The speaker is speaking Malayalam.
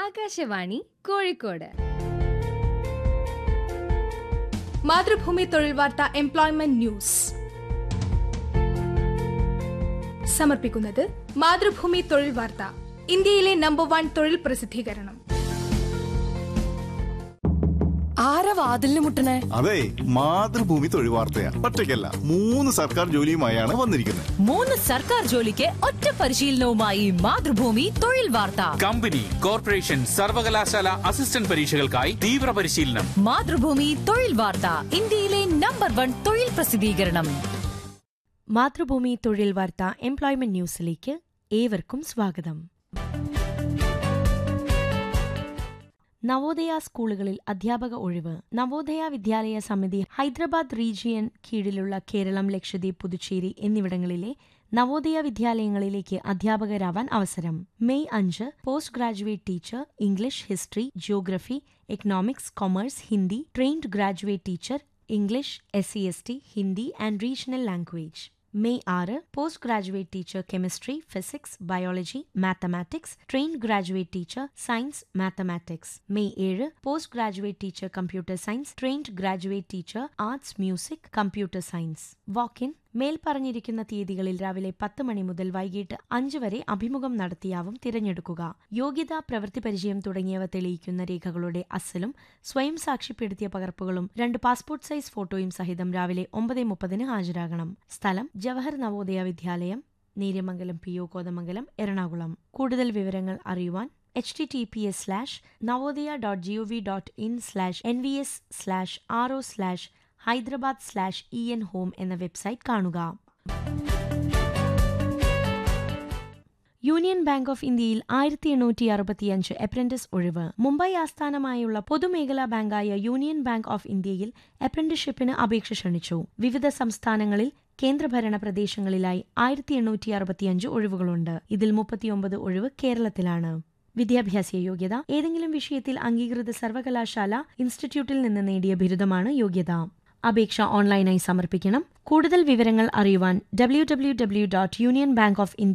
ആകാശവാണി കോഴിക്കോട് മാതൃഭൂമി തൊഴിൽ വാർത്ത എംപ്ലോയ്മെന്റ് ന്യൂസ് സമർപ്പിക്കുന്നത് മാതൃഭൂമി തൊഴിൽ വാർത്ത ഇന്ത്യയിലെ നമ്പർ വൺ തൊഴിൽ പ്രസിദ്ധീകരണം ആരാ വാതിലിന് മുട്ടണേ അതെ മാതൃഭൂമി തൊഴിൽ വാർത്തയാ ഒറ്റയ്ക്കല്ല മൂന്ന് സർക്കാർ ജോലിയുമായാണ് വന്നിരിക്കുന്നത് മൂന്ന് സർക്കാർ ജോലിക്ക് ഒറ്റ പരിശീലനവുമായി മാതൃഭൂമി തൊഴിൽ വാർത്ത കമ്പനി കോർപ്പറേഷൻ സർവകലാശാല അസിസ്റ്റന്റ് പരീക്ഷകൾക്കായി തീവ്ര പരിശീലനം മാതൃഭൂമി തൊഴിൽ വാർത്ത ഇന്ത്യയിലെ നമ്പർ വൺ തൊഴിൽ പ്രസിദ്ധീകരണം മാതൃഭൂമി തൊഴിൽ വാർത്ത എംപ്ലോയ്മെന്റ് ന്യൂസിലേക്ക് ഏവർക്കും സ്വാഗതം നവോദയ സ്കൂളുകളിൽ അധ്യാപക ഒഴിവ് നവോദയ വിദ്യാലയ സമിതി ഹൈദരാബാദ് റീജിയൻ കീഴിലുള്ള കേരളം ലക്ഷദ്വീപ് പുതുച്ചേരി എന്നിവിടങ്ങളിലെ നവോദയ വിദ്യാലയങ്ങളിലേക്ക് അധ്യാപകരാവാൻ അവസരം മെയ് അഞ്ച് post graduate teacher English history geography economics commerce Hindi trained graduate teacher English S C S T Hindi and regional language May ആറ് post graduate teacher chemistry physics biology mathematics trained graduate teacher science mathematics May ഏഴ് post graduate teacher computer science trained graduate teacher arts music computer science walk in മേൽ പറഞ്ഞിരിക്കുന്ന തീയതികളിൽ രാവിലെ പത്ത് മണി മുതൽ വൈകിട്ട് അഞ്ച് വരെ അഭിമുഖം നടത്തിയാവും തിരഞ്ഞെടുക്കുക യോഗ്യത പ്രവൃത്തി പരിചയം തുടങ്ങിയവ തെളിയിക്കുന്ന രേഖകളുടെ അസലും സ്വയം സാക്ഷ്യപ്പെടുത്തിയ പകർപ്പുകളും രണ്ട് പാസ്പോർട്ട് സൈസ് ഫോട്ടോയും സഹിതം രാവിലെ ഒമ്പത് മുപ്പതിന് ഹാജരാകണം സ്ഥലം ജവഹർ നവോദയ വിദ്യാലയം നേര്യമംഗലം പി ഒ കോതമംഗലം എറണാകുളം കൂടുതൽ വിവരങ്ങൾ അറിയുവാൻ H T T P S slash Navodaya dot G O V dot in slash N V S slash R O slash Hyderabad slash E N home എന്ന വെബ്സൈറ്റ് കാണുക യൂണിയൻ ബാങ്ക് ഓഫ് ഇന്ത്യയിൽ ആയിരത്തി എണ്ണൂറ്റി അറുപത്തിയഞ്ച് അപ്രന്റിസ് ഒഴിവ് മുംബൈ ആസ്ഥാനമായുള്ള പൊതുമേഖലാ ബാങ്കായ യൂണിയൻ ബാങ്ക് ഓഫ് ഇന്ത്യയിൽ അപ്രന്റിസ്ഷിപ്പിന് അപേക്ഷ ക്ഷണിച്ചു വിവിധ സംസ്ഥാനങ്ങളിൽ കേന്ദ്രഭരണ പ്രദേശങ്ങളിലായി ആയിരത്തി എണ്ണൂറ്റി അറുപത്തിയഞ്ച് ഒഴിവുകളുണ്ട് ഇതിൽ മുപ്പത്തിയൊമ്പത് ഒഴിവ് കേരളത്തിലാണ് വിദ്യാഭ്യാസ യോഗ്യത ഏതെങ്കിലും വിഷയത്തിൽ അംഗീകൃത സർവകലാശാല ഇൻസ്റ്റിറ്റ്യൂട്ടിൽ നിന്ന് നേടിയ ബിരുദമാണ് യോഗ്യത അപേക്ഷ ഓൺലൈനായി സമർപ്പിക്കണം കൂടുതൽ വിവരങ്ങൾ അറിയുവാൻ W W W dot Union Bank of India